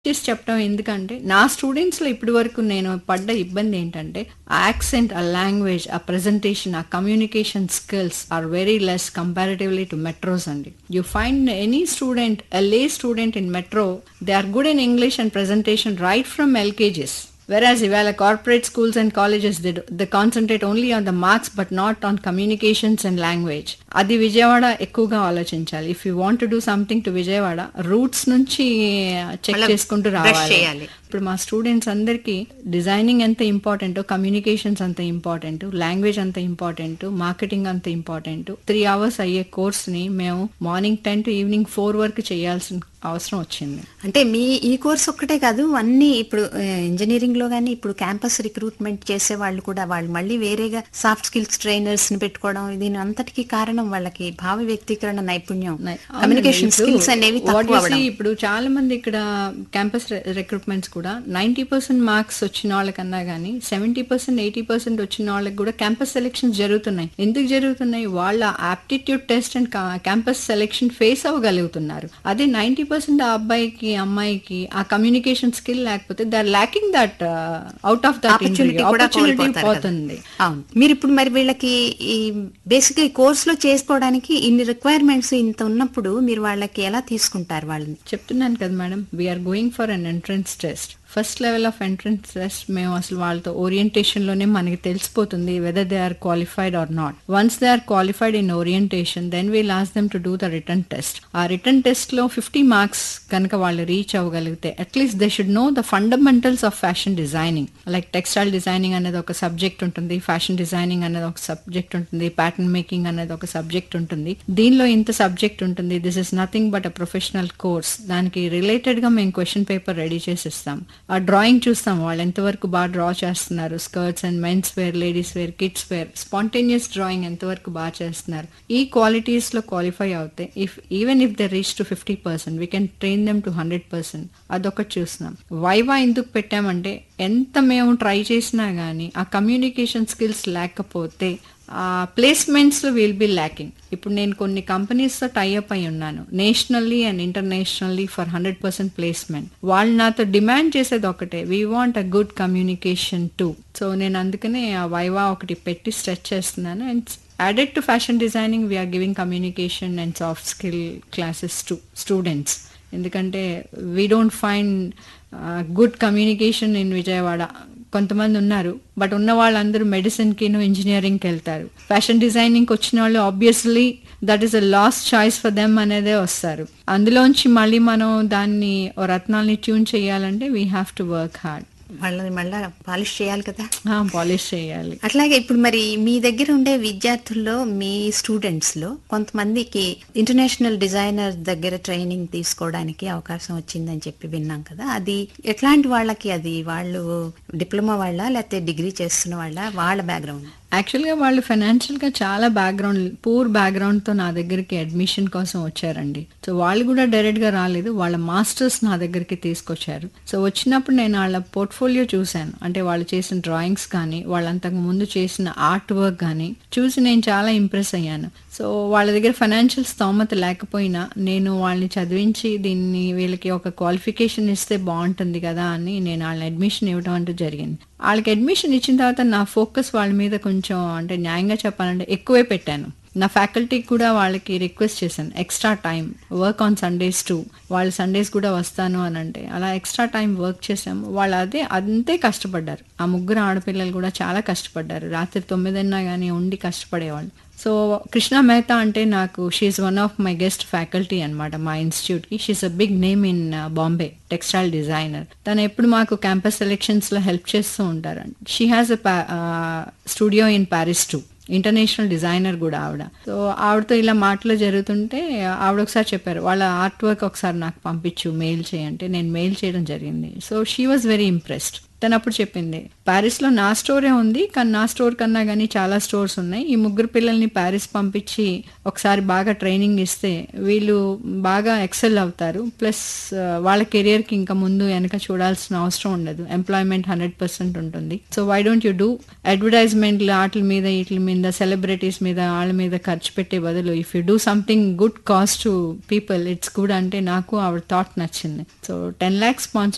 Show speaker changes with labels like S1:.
S1: చేసి చెప్పడం ఎందుకంటే నా స్టూడెంట్స్లో ఇప్పటి వరకు నేను పడ్డ ఇబ్బంది ఏంటంటే ఆ యాక్సెంట్ ఆ language uh presentation uh communication skills are very less comparatively to metros అండి you find any student a lay student in metro they are good in English and presentation right from LKGs Whereas ఇవాళ corporate schools and colleges they they concentrate only on the marks but not on communications and language అది విజయవాడ ఎక్కువగా ఆలోచించాలి if you want do something to Vijayawada roots నుంచి check
S2: మళ్ళా
S1: చేసుకుంటూ
S2: brush
S1: రావాలి
S2: చేయాలి.
S1: ఇప్పుడు మా స్టూడెంట్స్ అందరికీ డిజైనింగ్ ఎంత ఇంపార్టెంట్ కమ్యూనికేషన్స్ అంత ఇంపార్టెంట్ లాంగ్వేజ్ అంత ఇంపార్టెంట్ మార్కెటింగ్ అంత ఇంపార్టెంట్ త్రీ అవర్స్ అయ్యే కోర్స్ ని మేము morning ten to evening four వరకు చేయాల్సిన అవసరం వచ్చింది
S2: అంటే మీ ఈ కోర్స్ ఒక్కటే కాదు అన్ని ఇప్పుడు ఇంజనీరింగ్ లో గానీ ఇప్పుడు క్యాంపస్ రిక్రూట్మెంట్ చేసే వాళ్ళు కూడా వాళ్ళు మళ్ళీ వేరేగా సాఫ్ట్ స్కిల్స్ ట్రైనర్స్ ని పెట్టుకోవడం దీని అంతటికి కారణం వాళ్ళకి భావ వ్యక్తీకరణ నైపుణ్యం కమ్యూనికేషన్ స్కిల్స్ అనేవి
S1: What
S2: తక్కువ
S1: you
S2: అవ్వడం
S1: see, ఇప్పుడు చాలా మంది ఇక్కడ క్యాంపస్ రిక్రూట్మెంట్స్ కూడా నైన్టీ పర్సెంట్ మార్క్స్ వచ్చిన వాళ్ళకన్నా కానీ సెవెంటీ పర్సెంట్ ఎయిటీ పర్సెంట్ వచ్చిన వాళ్ళకి కూడా క్యాంపస్ సెలెక్షన్స్ జరుగుతున్నాయి ఎందుకు జరుగుతున్నాయి వాళ్ళ aptitude test and campus selection face అవ్వగలుగుతున్నారు అదే నైన్టీ పర్సెంట్ ఆ అబ్బాయికి అమ్మాయికి ఆ కమ్యూనికేషన్ స్కిల్ లేకపోతే they are lacking that out of that
S2: opportunity కూడా
S1: ఆపర్చునిటీ
S2: కోల్పోతారు కదా.
S1: పోతుంది
S2: అవును మీరు ఇప్పుడు మరి వీళ్ళకి ఈ బేసిక్ ఈ కోర్స్ లో చేసుకోవడానికి ఇన్ని రిక్వైర్మెంట్స్ ఇంత ఉన్నప్పుడు మీరు వాళ్ళకి ఎలా తీసుకుంటారు వాళ్ళని
S1: చెప్తున్నాను కదా madam we're going for an entrance test first level of entrance test మేము అసలు వాళ్ళతో ఓరియంటేషన్ లోనే మనకి తెలిసిపోతుంది whether they are qualified or not once they are qualified in orientation then we last them to do the return test ఆ return test లో fifty marks కనుక వాళ్ళు రీచ్ అవ్వగలిగితే at least they should know the fundamentals of fashion designing like textile designing అనేది ఒక subject ఉంటుంది fashion designing అనేది ఒక సబ్జెక్ట్ ఉంటుంది ప్యాటర్న్ మేకింగ్ అనేది ఒక సబ్జెక్ట్ ఉంటుంది దీనిలో ఇంత సబ్జెక్ట్ ఉంటుంది this is nothing but a professional course దానికి రిలేటెడ్ గా మేము క్వశ్చన్ పేపర్ రెడీ చేసిస్తాం ఆ డ్రాయింగ్ చూస్తాం వాళ్ళు ఎంతవరకు బాగా డ్రా చేస్తున్నారు skirts and men's wear ladies wear kids wear spontaneous drawing ఎంతవరకు బాగా చేస్తున్నారు ఈ క్వాలిటీస్ లో క్వాలిఫై అవుతే if even if they reach to fifty percent we can train them to hundred percent అదొకటి చూస్తున్నాం వైవా ఎందుకు పెట్టామంటే ఎంత మేము ట్రై చేసినా గానీ ఆ కమ్యూనికేషన్ స్కిల్స్ లేకపోతే ఆ ప్లేస్మెంట్స్ విల్ బి ల్యాకింగ్ ఇప్పుడు నేను కొన్ని కంపెనీస్ తో టైఅప్ అయి ఉన్నాను nationally and internationally for hundred percent placement వాళ్ళు నాతో డిమాండ్ చేసేది ఒకటే we want a good communication to so నేను అందుకనే ఆ వైవా ఒకటి పెట్టి స్ట్రెచ్ చేస్తున్నాను and added to fashion designing we're giving communication and soft skill classes to students ఎందుకంటే we don't find good communication in Vijayawada కొంతమంది ఉన్నారు బట్ ఉన్న వాళ్ళందరూ మెడిసిన్ కిను ఇంజనీరింగ్కి వెళ్తారు ఫ్యాషన్ డిజైనింగ్కి వచ్చిన వాళ్ళు obviously that is a last choice for them అనేదే వస్తారు అందులోంచి మళ్ళీ మనం దాన్ని ఓ రత్నాల్ని ట్యూన్ చేయాలంటే we have to work hard
S2: వాళ్ళని మళ్ళా పాలిష్ చేయాలి కదా
S1: పాలిష్ చేయాలి
S2: అట్లాగే ఇప్పుడు మరి మీ దగ్గర ఉండే విద్యార్థుల్లో మీ స్టూడెంట్స్ లో కొంతమందికి ఇంటర్నేషనల్ డిజైనర్ దగ్గర ట్రైనింగ్ తీసుకోవడానికి అవకాశం వచ్చిందని చెప్పి విన్నాం కదా అది ఎట్లాంటి వాళ్ళకి అది వాళ్ళు డిప్లొమా వాళ్ళ లేకపోతే డిగ్రీ చేస్తున్న వాళ్ళ వాళ్ళ బ్యాక్గ్రౌండ్
S1: యాక్చువల్గా వాళ్ళు ఫైనాన్షియల్గా చాలా బ్యాక్గ్రౌండ్ పూర్ బ్యాక్గ్రౌండ్తో నా దగ్గరికి అడ్మిషన్ కోసం వచ్చారండి సో వాళ్ళు కూడా డైరెక్ట్గా రాలేదు వాళ్ళ మాస్టర్స్ నా దగ్గరికి తీసుకొచ్చారు సో వచ్చినప్పుడు నేను వాళ్ళ పోర్ట్ఫోలియో చూశాను అంటే వాళ్ళు చేసిన డ్రాయింగ్స్ కానీ వాళ్ళంతకు ముందు చేసిన ఆర్ట్ వర్క్ కానీ చూసి నేను చాలా ఇంప్రెస్ అయ్యాను సో వాళ్ళ దగ్గర ఫైనాన్షియల్ స్తోమత లేకపోయినా నేను వాళ్ళని చదివించి దీన్ని వీళ్ళకి ఒక క్వాలిఫికేషన్ ఇస్తే బాగుంటుంది కదా అని నేను వాళ్ళని అడ్మిషన్ ఇవ్వడం అంటూ జరిగింది వాళ్ళకి అడ్మిషన్ ఇచ్చిన తర్వాత నా ఫోకస్ వాళ్ళ మీద కొంచెం అంటే న్యాయంగా చెప్పాలంటే ఎక్కువే పెట్టాను నా ఫ్యాకల్టీకి కూడా వాళ్ళకి రిక్వెస్ట్ చేశాను extra time work on Sundays to వాళ్ళు సండేస్ కూడా వస్తాను అని అంటే అలా ఎక్స్ట్రా టైం వర్క్ చేసాము వాళ్ళు అదే అంతే కష్టపడ్డారు ఆ ముగ్గురు ఆడపిల్లలు కూడా చాలా కష్టపడ్డారు రాత్రి తొమ్మిదన్నా కానీ ఉండి కష్టపడేవాళ్ళు సో కృష్ణ మెహతా అంటే నాకు she's one of my guest faculty అనమాట మా ఇన్స్టిట్యూట్ కి she's a big name in Bombay textile designer తను ఎప్పుడు మాకు క్యాంపస్ సెలెక్షన్స్ లో హెల్ప్ చేస్తూ ఉంటారండి she has a studio in Paris to international designer కూడా ఆవిడ సో ఆవిడతో ఇలా మాటలు జరుగుతుంటే ఆవిడ ఒకసారి చెప్పారు వాళ్ళ ఆర్ట్ వర్క్ ఒకసారి నాకు పంపించు మెయిల్ చేయంటే నేను మెయిల్ చేయడం జరిగింది so she was very impressed తను అప్పుడు చెప్పింది ప్యారిస్ లో నా స్టోరే ఉంది కానీ నా స్టోర్ కన్నా కానీ చాలా స్టోర్స్ ఉన్నాయి ఈ ముగ్గురు పిల్లల్ని ప్యారిస్ పంపించి ఒకసారి బాగా ట్రైనింగ్ ఇస్తే వీళ్ళు బాగా ఎక్సెల్ అవుతారు ప్లస్ వాళ్ళ కెరియర్ కి ఇంకా ముందు వెనక చూడాల్సిన అవసరం ఉండదు ఎంప్లాయ్మెంట్ హండ్రెడ్ పర్సెంట్ ఉంటుంది so why don't you do అడ్వర్టైజ్మెంట్లు వాటి మీద వీటి మీద సెలబ్రిటీస్ మీద వాళ్ళ మీద ఖర్చు పెట్టే బదులు if you do something good cost to people it's good అంటే నాకు ఆవిడ థాట్ నచ్చింది సో టెన్ ల్యాక్స్ స్పాన్సర్